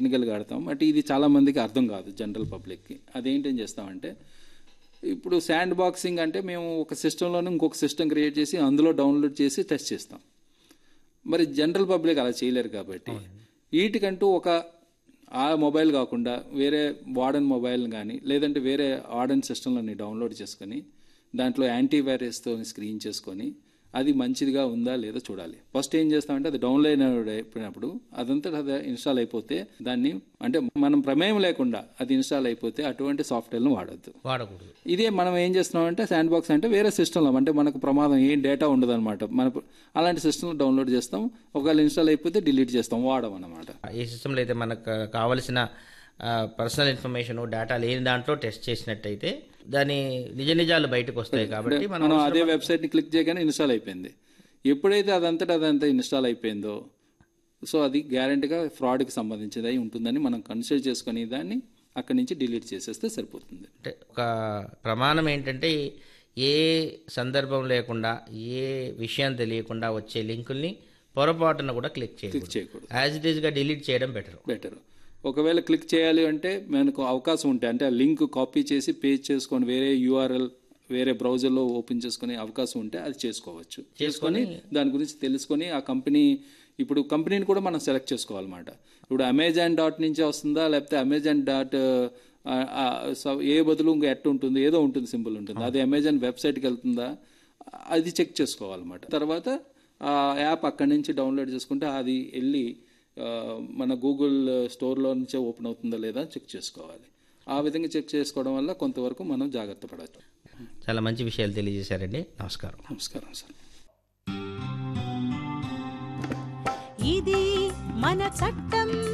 టెక్నికల్గా ఆడతాం బట్ ఇది చాలా మందికి అర్థం కాదు జనరల్ పబ్లిక్కి అదేంటేం చేస్తామంటే ఇప్పుడు శాండ్ బాక్సింగ్ అంటే మేము ఒక సిస్టంలోనే ఇంకొక సిస్టమ్ క్రియేట్ చేసి అందులో డౌన్లోడ్ చేసి టెస్ట్ చేస్తాం మరి జనరల్ పబ్లిక్ అలా చేయలేరు కాబట్టి వీటికంటూ ఒక ఆ మొబైల్ కాకుండా వేరే వాడన్ మొబైల్ కానీ లేదంటే వేరే వాడన్ సిస్టంలోని డౌన్లోడ్ చేసుకొని దాంట్లో యాంటీవైరస్తో స్క్రీన్ చేసుకొని అది మంచిదిగా ఉందా లేదా చూడాలి ఫస్ట్ ఏం చేస్తామంటే అది డౌన్లోడ్ అయిపోయినప్పుడు అదంతా అది ఇన్స్టాల్ అయిపోతే దాన్ని అంటే మనం ప్రమేయం లేకుండా అది ఇన్స్టాల్ అయిపోతే అటువంటి సాఫ్ట్వేర్ను వాడద్దు వాడకూడదు ఇదే మనం ఏం చేస్తున్నామంటే శాండ్ బాక్స్ అంటే వేరే సిస్టంలో అంటే మనకు ప్రమాదం ఏం డేటా ఉండదు అనమాట మన అలాంటి సిస్టమ్ డౌన్లోడ్ చేస్తాం ఒకవేళ ఇన్స్టాల్ అయిపోతే డిలీట్ చేస్తాం వాడం అనమాట ఏ సిస్టంలో అయితే మనకు కావలసిన పర్సనల్ ఇన్ఫర్మేషన్ డేటా లేని దాంట్లో టెస్ట్ చేసినట్టయితే దాని నిజ నిజాలు బయటకు వస్తాయి కాబట్టి మనం మనం అదే వెబ్సైట్ని క్లిక్ చేయగానే ఇన్స్టాల్ అయిపోయింది ఎప్పుడైతే అదంతటా అదంతా ఇన్స్టాల్ అయిపోయిందో సో అది గ్యారంటీగా ఫ్రాడ్కి సంబంధించింది అయి ఉంటుందని మనం కన్సిడర్ చేసుకొని దాన్ని అక్కడి నుంచి డిలీట్ చేసేస్తే సరిపోతుంది అంటే ఒక ప్రమాణం ఏంటంటే ఏ సందర్భం లేకుండా ఏ విషయం తెలియకుండా వచ్చే లింకుల్ని పొరపాటున కూడా క్లిక్ చేయకూడదు క్లిక్ చేయకూడదు యాజ్ ఇట్ ఈస్గా డిలీట్ చేయడం బెటర్ బెటర్ ఒకవేళ క్లిక్ చేయాలి అంటే మనకు అవకాశం ఉంటాయి అంటే ఆ లింక్ కాపీ చేసి పేజ్ చేసుకొని వేరే యూఆర్ఎల్ వేరే బ్రౌజర్లో ఓపెన్ చేసుకునే అవకాశం ఉంటే అది చేసుకోవచ్చు చేసుకొని దాని గురించి తెలుసుకొని ఆ కంపెనీ ఇప్పుడు కంపెనీని కూడా మనం సెలెక్ట్ చేసుకోవాలన్నమాట ఇప్పుడు అమెజాన్ డాట్ నుంచి వస్తుందా లేకపోతే అమెజాన్ డాట్ ఏ బదులు ఇంకా ఎట్ ఉంటుంది ఏదో ఉంటుంది సింపుల్ ఉంటుంది అది అమెజాన్ వెబ్సైట్కి వెళ్తుందా అది చెక్ చేసుకోవాలన్నమాట తర్వాత ఆ యాప్ అక్కడి నుంచి డౌన్లోడ్ చేసుకుంటే అది వెళ్ళి ఆ, మన గూగుల్ స్టోర్లో నుంచే ఓపెన్ అవుతుందా లేదా చెక్ చేసుకోవాలి ఆ విధంగా చెక్ చేసుకోవడం వల్ల కొంతవరకు మనం జాగ్రత్త పడవచ్చు చాలా మంచి విషయాలు తెలియజేశారండి నమస్కారం నమస్కారం సార్ ఇది మన చట్టం